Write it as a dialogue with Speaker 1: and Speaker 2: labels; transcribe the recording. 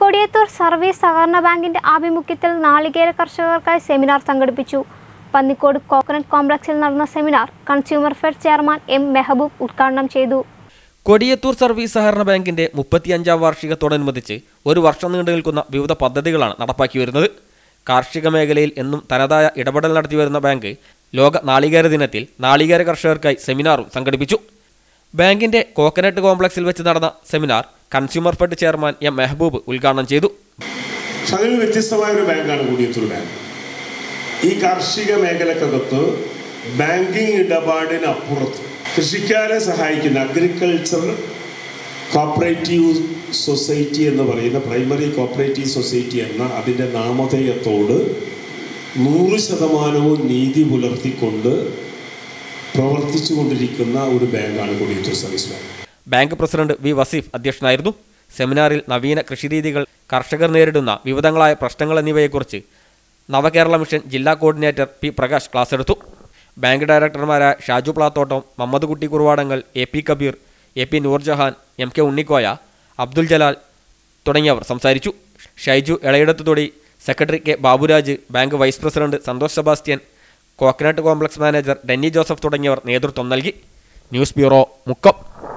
Speaker 1: Kodiyathur service സഹകരണ ബാങ്കിന്റെ ആഭിമുഖ്യത്തിൽ നാളികേര കർഷകർക്കായി സെമിനാർ സംഘടിപ്പിച്ചു പന്നിക്കോട് കോക്കനട്ട് കോംപ്ലക്സിൽ നടന്ന seminar consumer fed chairman M Mehaboob ഉദ്ഘാടനം ചെയ്തു
Speaker 2: കൊടിയത്തൂർ സർവീസ് സഹകരണ ബാങ്കിന്റെ മുപ്പത്തിയഞ്ചാം വാർഷികത്തോടനുബന്ധിച്ച് ഒരു വർഷം നീണ്ടു നിൽക്കുന്ന വിവിധ പദ്ധതികളാണ് നടപ്പാക്കി വരുന്നത് കാർഷിക മേഖലയിൽ എന്നും തനതായ ഇടപെടൽ നടത്തി വരുന്ന ബാങ്ക് ലോക നാളികേര ദിനത്തിൽ നാളികേര കർഷകർക്കായി സെമിനാറും സംഘടിപ്പിച്ചു ബാങ്കിന്റെ കോക്കനട്ട് കോംപ്ലക്സിൽ വെച്ച് നടന്ന seminar consumer fed chairman M Mehaboob ഉദ്ഘാടനം ചെയ്തു
Speaker 3: പക്ഷെ അതിൽ വ്യത്യസ്തമായ ഒരു ബാങ്കാണ് കൊടിയത്തൂർ ബാങ്ക് ഈ കാർഷിക മേഖലക്കകത്ത് ബാങ്കിങ് ഇടപാടിനപ്പുറത്ത് കൃഷിക്കാരെ സഹായിക്കുന്ന അഗ്രികൾച്ചർ കോപ്പറേറ്റീവ് സൊസൈറ്റി എന്ന് പറയുന്ന പ്രൈമറി കോപ്പറേറ്റീവ് സൊസൈറ്റി എന്ന അതിൻ്റെ നാമധേയത്തോട് നൂറ് ശതമാനവും നീതി പുലർത്തിക്കൊണ്ട് പ്രവർത്തിച്ചു കൊണ്ടിരിക്കുന്ന ഒരു ബാങ്കാണ് Kodiyathur service bank
Speaker 2: bank president V Vaseef അധ്യക്ഷനായിരുന്നു സെമിനാറിൽ നവീന കൃഷിരീതികൾ കർഷകർ നേരിടുന്ന വിവിധങ്ങളായ പ്രശ്നങ്ങൾ എന്നിവയെക്കുറിച്ച് നവകേരള മിഷൻ ജില്ലാ കോർഡിനേറ്റർ പി പ്രകാശ് ക്ലാസ് എടുത്തു ബാങ്ക് ഡയറക്ടർമാരായ Shaju Plathottam Mammad Kutty Kuruvadangal A P Kabeer A P Noorjahan M K Unnikoya Abdul Jalal തുടങ്ങിയവർ സംസാരിച്ചു Shaiju Elayidath Thodi secretary K Baburaj bank vice president Santhosh Sebastian coconut complex manager Denny Joseph തുടങ്ങിയവർ നേതൃത്വം നൽകി ന്യൂസ് ബ്യൂറോ മുക്കം